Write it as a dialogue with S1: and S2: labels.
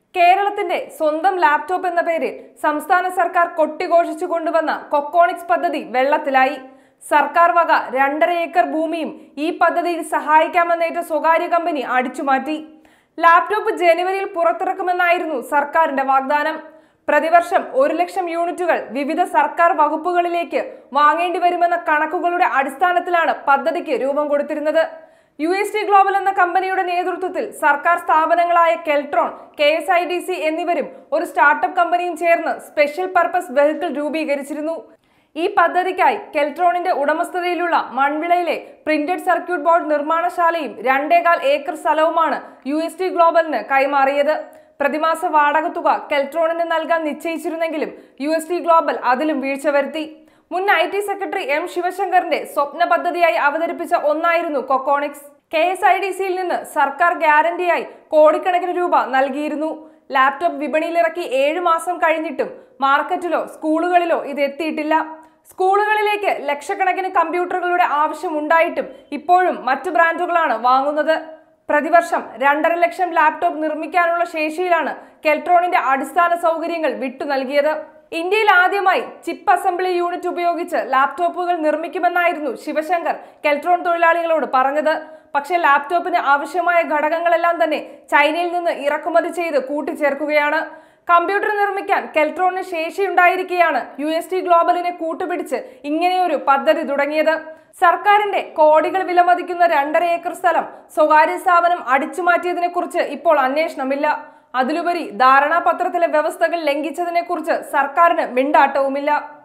S1: കേരളത്തിന്റെ സ്വന്തം ലാപ്ടോപ്പ് എന്ന പേരിൽ സംസ്ഥാന സർക്കാർ കൊട്ടിഘോഷിച്ചു കൊണ്ടുവന്ന കൊക്കോണിക്സ് പദ്ധതി വെള്ളത്തിലായി സർക്കാർ വക രണ്ടര ഏക്കർ ഭൂമിയും ഈ പദ്ധതിയിൽ സഹായിക്കാമെന്നേറ്റ സ്വകാര്യ കമ്പനി അടിച്ചുമാറ്റി ലാപ്ടോപ്പ് ജനുവരിയിൽ പുറത്തിറക്കുമെന്നായിരുന്നു സർക്കാരിന്റെ വാഗ്ദാനം പ്രതിവർഷം ഒരു ലക്ഷം യൂണിറ്റുകൾ വിവിധ സർക്കാർ വകുപ്പുകളിലേക്ക് വാങ്ങേണ്ടി വരുമെന്ന കണക്കുകളുടെ അടിസ്ഥാനത്തിലാണ് പദ്ധതിക്ക് രൂപം കൊടുത്തിരുന്നത് യു എസ് ടി ഗ്ലോബൽ എന്ന കമ്പനിയുടെ നേതൃത്വത്തിൽ സർക്കാർ സ്ഥാപനങ്ങളായ Keltron K S I D C എന്നിവരും ഒരു സ്റ്റാർട്ടപ്പ് കമ്പനിയും ചേർന്ന് സ്പെഷ്യൽ പർപ്പസ് വെഹിക്കിൾ രൂപീകരിച്ചിരുന്നു ഈ പദ്ധതിക്കായി കെൽട്രോണിന്റെ ഉടമസ്ഥതയിലുള്ള മൺവിളയിലെ പ്രിന്റഡ് സർക്യൂട്ട് ബോർഡ് നിർമ്മാണശാലയും രണ്ടേകാൽ ഏക്കർ സ്ഥലവുമാണ് യു എസ് ടി ഗ്ലോബലിന് കൈമാറിയത് പ്രതിമാസ വാടക തുക കെൽട്രോണിന് നൽകാൻ നിശ്ചയിച്ചിരുന്നെങ്കിലും യു എസ് ടി ഗ്ലോബൽ അതിലും വീഴ്ച വരുത്തി മുൻ ഐ ടി സെക്രട്ടറി എം ശിവശങ്കറിന്റെ സ്വപ്ന പദ്ധതിയായി അവതരിപ്പിച്ച ഒന്നായിരുന്നു Coconics K S I D സിയിൽ നിന്ന് സർക്കാർ ഗ്യാരണ്ടിയായി കോടിക്കണക്കിന് രൂപ നൽകിയിരുന്നു ലാപ്ടോപ്പ് വിപണിയിലിറക്കി ഏഴു മാസം കഴിഞ്ഞിട്ടും മാർക്കറ്റിലോ സ്കൂളുകളിലോ ഇത് എത്തിയിട്ടില്ല സ്കൂളുകളിലേക്ക് ലക്ഷക്കണക്കിന് കമ്പ്യൂട്ടറുകളുടെ ആവശ്യം ഉണ്ടായിട്ടും ഇപ്പോഴും മറ്റു ബ്രാൻഡുകളാണ് വാങ്ങുന്നത് പ്രതിവർഷം രണ്ടര ലക്ഷം ലാപ്ടോപ്പ് നിർമ്മിക്കാനുള്ള ശേഷിയിലാണ് കെൽട്രോണിന്റെ അടിസ്ഥാന സൗകര്യങ്ങൾ വിട്ടു നൽകിയത് ഇന്ത്യയിൽ ആദ്യമായി ചിപ്പ് അസംബ്ലി യൂണിറ്റ് ഉപയോഗിച്ച് ലാപ്ടോപ്പുകൾ നിർമ്മിക്കുമെന്നായിരുന്നു ശിവശങ്കർ കെൽട്രോൺ തൊഴിലാളികളോട് പറഞ്ഞത് പക്ഷേ ലാപ്ടോപ്പിന് ആവശ്യമായ ഘടകങ്ങളെല്ലാം തന്നെ ചൈനയിൽ നിന്ന് ഇറക്കുമതി ചെയ്ത് കൂട്ടിച്ചേർക്കുകയാണ് കമ്പ്യൂട്ടർ നിർമ്മിക്കാൻ കെൽട്രോണിന് ശേഷിയുണ്ടായിരിക്കെയാണ് യു എസ് ടി ഗ്ലോബലിനെ കൂട്ടുപിടിച്ച് ഇങ്ങനെയൊരു പദ്ധതി തുടങ്ങിയത് സർക്കാരിന്റെ കോടികൾ വിലമതിക്കുന്ന രണ്ടര ഏക്കർ സ്ഥലം സ്വകാര്യ സ്ഥാപനം അടിച്ചുമാറ്റിയതിനെ കുറിച്ച് ഇപ്പോൾ അന്വേഷണമില്ല അതിലുപരി ധാരണാപത്രത്തിലെ വ്യവസ്ഥകൾ ലംഘിച്ചതിനെ കുറിച്ച് സർക്കാരിന് മിണ്ടാട്ടവുമില്ല